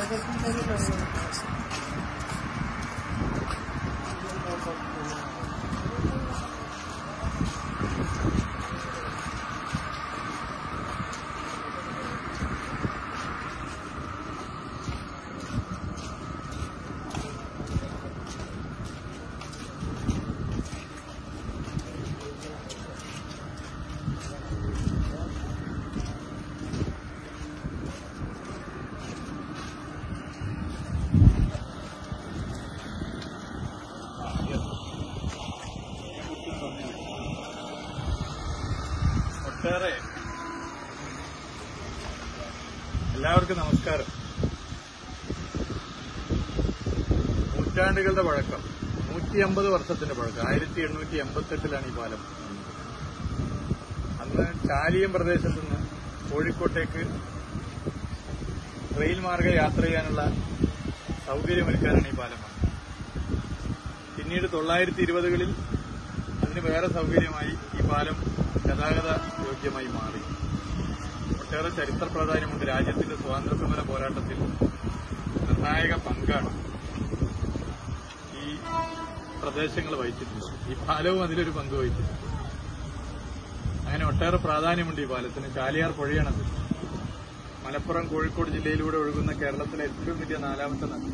ഒട്ടേറെ എല്ലാവർക്കും നമസ്കാരം നൂറ്റാണ്ടുകളുടെ പഴക്കം നൂറ്റി അമ്പത് വർഷത്തിന്റെ പഴക്കം ആയിരത്തി എണ്ണൂറ്റി എൺപത്തെട്ടിലാണ് ഈ പാലം അന്ന് ചാലിയം പ്രദേശത്ത് നിന്ന് കോഴിക്കോട്ടേക്ക് റെയിൽ മാർഗം യാത്ര ചെയ്യാനുള്ള സൗകര്യമൊരുക്കാനാണ് ഈ പാലം വന്നത് പിന്നീട് തൊള്ളായിരത്തി ഇരുപതുകളിൽ അതിന് വേറെ സൗകര്യമായി ഈ പാലം ഗതാഗത യോഗ്യമായി മാറി ഒട്ടേറെ ചരിത്ര പ്രാധാന്യമുണ്ട് രാജ്യത്തിന്റെ സ്വാതന്ത്ര്യ സമര പോരാട്ടത്തിൽ നിർണായക പങ്കാണ് ഈ പ്രദേശങ്ങൾ വഹിച്ചിട്ടുള്ളത് ഈ പാലവും അതിലൊരു പങ്ക് വഹിച്ചിട്ടുണ്ട് അങ്ങനെ ഒട്ടേറെ പ്രാധാന്യമുണ്ട് ഈ പാലത്തിന് ചാലിയാർ പുഴയാണത് മലപ്പുറം കോഴിക്കോട് ജില്ലയിലൂടെ ഒഴുകുന്ന കേരളത്തിലെ ഏറ്റവും വലിയ നാലാമത്തെ നദി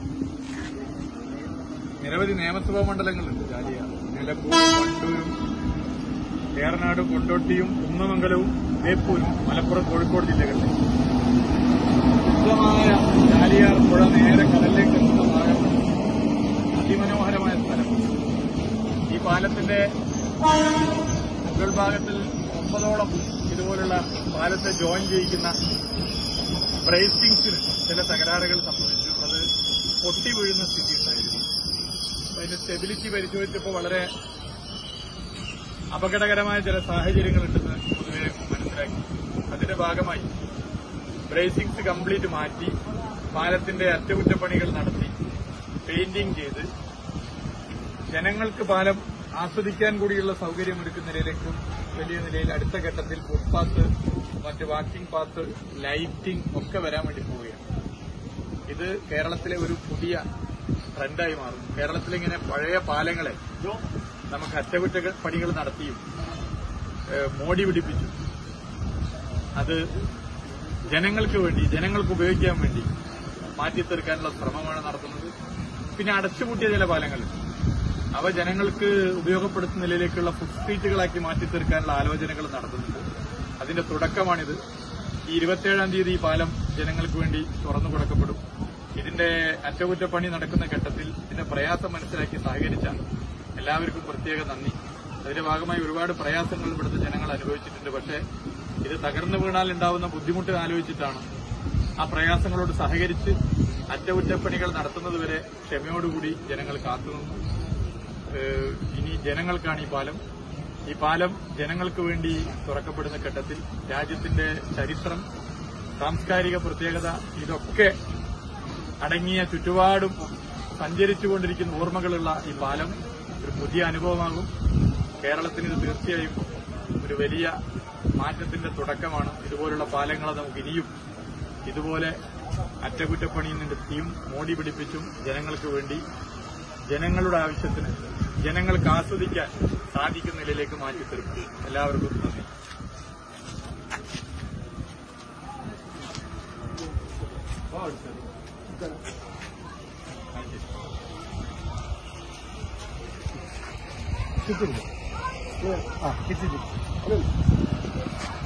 നിരവധി നിയമസഭാ മണ്ഡലങ്ങളുണ്ട് ചാലിയാർ നിലമ്പൂരും വണ്ടൂരും ഏറനാടും കൊണ്ടോട്ടിയും കുന്നമംഗലവും ബേപ്പൂരും മലപ്പുറം കോഴിക്കോട് ജില്ലകളിൽ ശുദ്ധമായ ചാലിയാർ പുഴ നേരെ കടലിലേക്ക് എത്തുന്ന ഭാഗം അതിമനോഹരമായ സ്ഥലം ഈ പാലത്തിന്റെ മുകൾ ഭാഗത്തിൽ ഒമ്പതോളം ഇതുപോലുള്ള പാലത്തെ ജോയിൻ ചെയ്യിക്കുന്ന ബ്രേസിംഗ്സിന് ചില തകരാറുകൾ സംഭവിച്ചു അത് പൊട്ടി വീഴുന്ന സ്ഥിതി ഉണ്ടായിരുന്നു അപ്പൊ അതിന്റെ സ്റ്റെബിലിറ്റി പരിശോധിച്ചപ്പോൾ വളരെ അപകടകരമായ ചില സാഹചര്യങ്ങളുണ്ടെന്ന് പൊതുവെ മനസ്സിലാക്കി അതിന്റെ ഭാഗമായി ബ്രേസിംഗ്സ് കംപ്ലീറ്റ് മാറ്റി പാലത്തിന്റെ അറ്റകുറ്റപ്പണികൾ നടത്തി പെയിന്റിംഗ് ചെയ്ത് ജനങ്ങൾക്ക് പാലം ആസ്വദിക്കാൻ കൂടിയുള്ള സൗകര്യമൊരുക്കുന്ന നിലയിലേക്കും വലിയ നിലയിൽ അടുത്ത ഘട്ടത്തിൽ ഫുട്പാത്ത് മറ്റ് വാക്കിംഗ് പാത്ത് ലൈറ്റിംഗ് ഒക്കെ വരാൻ വേണ്ടി പോവുകയാണ് ഇത് കേരളത്തിലെ ഒരു പുതിയ ട്രെൻഡായി മാറും കേരളത്തിലെ ഇങ്ങനെ പഴയ പാലങ്ങളെ നമുക്ക് അറ്റകുറ്റ പണികൾ നടത്തിയും ഏഹ്, മോടി പിടിപ്പിച്ചു അത് ജനങ്ങൾക്ക് വേണ്ടി ജനങ്ങൾക്ക് ഉപയോഗിക്കാൻ വേണ്ടി മാറ്റിത്തീർക്കാനുള്ള ശ്രമമാണ് നടത്തുന്നത് പിന്നെ അടച്ചുപൂട്ടിയ ചില പാലങ്ങളുണ്ട് അവ ജനങ്ങൾക്ക് ഉപയോഗപ്പെടുത്തുന്ന നിലയിലേക്കുള്ള ഫുഡ് സ്ട്രീറ്റുകളാക്കി മാറ്റിത്തീർക്കാനുള്ള ആലോചനകൾ നടത്തുന്നുണ്ട് അതിന്റെ തുടക്കമാണിത് ഈ ഇരുപത്തിയേഴാം തീയതി ഈ പാലം ജനങ്ങൾക്ക് വേണ്ടി തുറന്നു കൊടുക്കപ്പെടും ഇതിന്റെ അറ്റകുറ്റപ്പണി നടക്കുന്ന ഘട്ടത്തിൽ ഇതിന്റെ പ്രയാസം മനസ്സിലാക്കി സഹകരിച്ച എല്ലാവർക്കും പ്രത്യേക നന്ദി അതിന്റെ ഭാഗമായി ഒരുപാട് പ്രയാസങ്ങൾ ഇവിടുത്തെ ജനങ്ങൾ അനുഭവിച്ചിട്ടുണ്ട് പക്ഷേ ഇത് തകർന്നു വീണാൽ ഉണ്ടാവുന്ന ബുദ്ധിമുട്ട് ആലോചിച്ചിട്ടാണ് ആ പ്രയാസങ്ങളോട് സഹകരിച്ച് അറ്റകുറ്റപ്പണികൾ നടത്തുന്നതുവരെ ക്ഷമയോടുകൂടി ജനങ്ങൾ കാത്തുനിന്നു ഏഹ് ഇനി ജനങ്ങൾക്കാണ് ഈ പാലം ഈ പാലം ജനങ്ങൾക്ക് വേണ്ടി തുറക്കപ്പെടുന്ന ഘട്ടത്തിൽ രാജ്യത്തിന്റെ ചരിത്രം സാംസ്കാരിക പ്രത്യേകത ഇതൊക്കെ അടങ്ങിയ ചുറ്റുപാടും സഞ്ചരിച്ചുകൊണ്ടിരിക്കുന്ന ഓർമ്മകളുള്ള ഈ പാലം ഒരു പുതിയ അനുഭവമാകും കേരളത്തിന് ഇത് തീർച്ചയായും ഒരു വലിയ മാറ്റത്തിന്റെ തുടക്കമാണ് ഇതുപോലുള്ള പാലങ്ങളെ നമുക്ക് ഇനിയും ഇതുപോലെ അറ്റകുറ്റപ്പണിയിൽ നിന്നെത്തിയും മോടി പിടിപ്പിച്ചും ജനങ്ങൾക്ക് വേണ്ടി ജനങ്ങളുടെ ആവശ്യത്തിന് ജനങ്ങൾക്ക് ആസ്വദിക്കാൻ സാധിക്കുന്ന നിലയിലേക്ക് മാറ്റി തീർക്കും എല്ലാവർക്കും നന്ദി किती हा किती